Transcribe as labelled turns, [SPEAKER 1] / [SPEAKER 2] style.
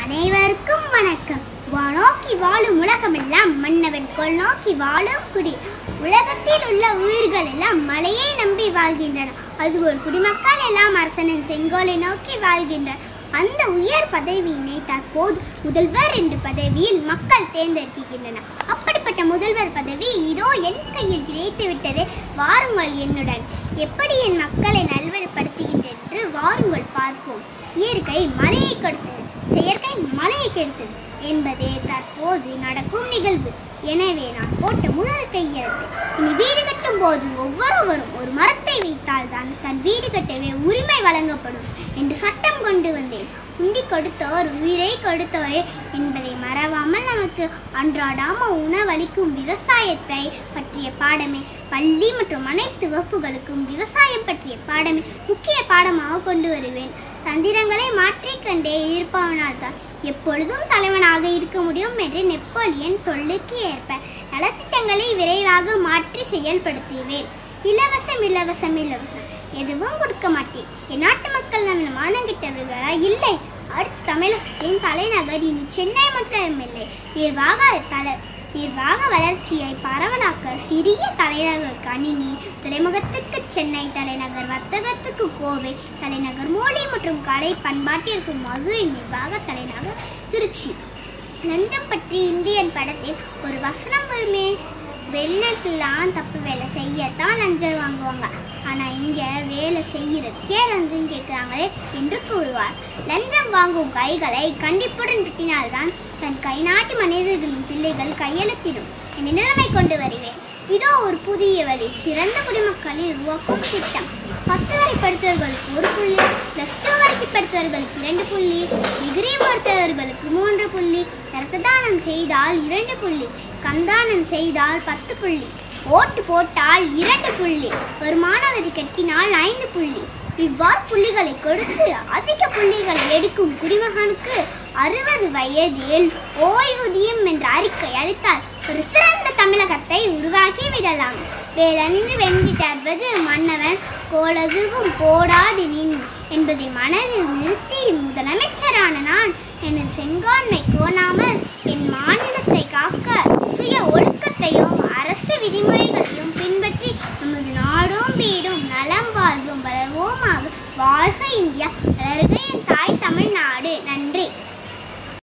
[SPEAKER 1] அனைவருக்கும் வணக்கம் வானோக்கி வாழும் உலகமெல்லாம் மன்னவன் கொள் நோக்கி வாழும் குடி உலகத்தில் உள்ள உயிர்கள் எல்லாம் மலையை நம்பி வாழ்கின்றன அதுபோல் குடிமக்கள் எல்லாம் அரசனின் செங்கோலை நோக்கி வாழ்கின்றனர் அந்த உயர் பதவியினை தற்போது முதல்வர் என்ற பதவியில் மக்கள் தேர்ந்தெடுக்கின்றனர் அப்படிப்பட்ட முதல்வர் பதவி இதோ என் கையில் கிடைத்து விட்டது வாருங்கள் என்னுடன் எப்படி என் மக்களை நல்வழிப்படுத்துகின்றேன் என்று வாருங்கள் பார்ப்போம் இயற்கை மலையை கொடுத்தது செயற்கை மலையை கெடுத்தது என்பதே தற்போது நடக்கும் நிகழ்வு எனவே நான் போட்ட முதல் கையெழுத்து இனி வீடு கட்டும் போது ஒவ்வொருவரும் ஒரு மரத்தை வைத்தால் தான் தன் வீடு கட்டவே உரிமை வழங்கப்படும் என்று சட்டம் கொண்டு வந்தேன் உண்டி கொடுத்தோர் உயிரை கொடுத்தோரே என்பதை மறவாமல் நமக்கு அன்றாடாம உணவளிக்கும் விவசாயத்தை பற்றிய பாடமே பள்ளி மற்றும் அனைத்து வகுப்புகளுக்கும் விவசாயம் பற்றிய பாடமே முக்கிய பாடமாக கொண்டு வருவேன் தந்திரங்களை மாற்றிக்கொண்டே இருப்பவனால் தான் எப்பொழுதும் தலைவனாக இருக்க முடியும் என்று நெப்போலியன் சொல்லுக்கு ஏற்ப நலத்திட்டங்களை விரைவாக மாற்றி செயல்படுத்துவேன் இலவசம் இலவசம் இலவசம் எதுவும் கொடுக்க மாட்டேன் என் நாட்டு மக்கள் நம்ம மானங்கிட்டவர்களா இல்லை அடுத்து தமிழகத்தின் தலைநகர் இனி சென்னை மட்டும் இல்லை நிர்வாக தலை நிர்வாக வளர்ச்சியை பரவலாக்க சிறிய தலைநகர் கணினி துறைமுகத்துக்கு சென்னை தலைநகர் வர்த்தகத்துக்கு கோவை தலைநகர் மொழி மற்றும் கலை பண்பாட்டிற்கு மதுரை நிர்வாக தலைநகர் திருச்சி லஞ்சம் பற்றி இந்தியன் படத்தில் ஒரு வசனம் வருமே வெளிநாட்டுலாம் தப்பு வேலை செய்யத்தான் லஞ்சம் வாங்குவாங்க ஆனால் இங்கே வேலை செய்யறதுக்கே லஞ்சம் கேட்குறாங்களே என்று கூறுவார் லஞ்சம் வாங்கும் கைகளை கண்டிப்புடன் வெட்டினால்தான் தன் கை நாட்டு மனிதர்களின் பிள்ளைகள் கையெழுத்திடும் என்ற நிலைமை கொண்டு வருவேன் இதோ ஒரு புதிய வழி சிறந்த குடிமக்களை உருவாக்கும் திட்டம் பத்து வரை படித்தவர்களுக்கு ஒரு புள்ளி பிளஸ் டூ வரைக்கும் படித்தவர்களுக்கு இரண்டு புள்ளி டிகிரி படித்தவர்களுக்கு மூன்று புள்ளி இரத்த தானம் செய்தால் இரண்டு புள்ளி கந்தானம் செய்தால் பத்து புள்ளி ஓட்டு போட்டால் இரண்டு புள்ளி வருமான வரி கட்டினால் ஐந்து புள்ளி இவ்வாறு புள்ளிகளை கொடுத்து அதிக புள்ளிகளை எடுக்கும் குடிமகனுக்கு அறுபது வயதில் ஓய்வூதியம் என்ற அறிக்கை அளித்தால் ஒரு சிறந்த தமிழகத்தை உருவாக்கி விடலாம் வேறென்று வென்றி தருவது மன்னவன் கோலதுவும் போடாது நின் என்பதை மனதில் நிறுத்தி முதலமைச்சரான நான் எனது செங்கோன்மை கோணாமல் என் மாநிலத்தை காக்க சுய ஒழுக்கத்தையும் அரசு விதிமுறைகளையும் பின்பற்றி நமது நாடும் வீடும் நலம் வாழ்வும் வளர்வோமாக வாழ்க இந்தியா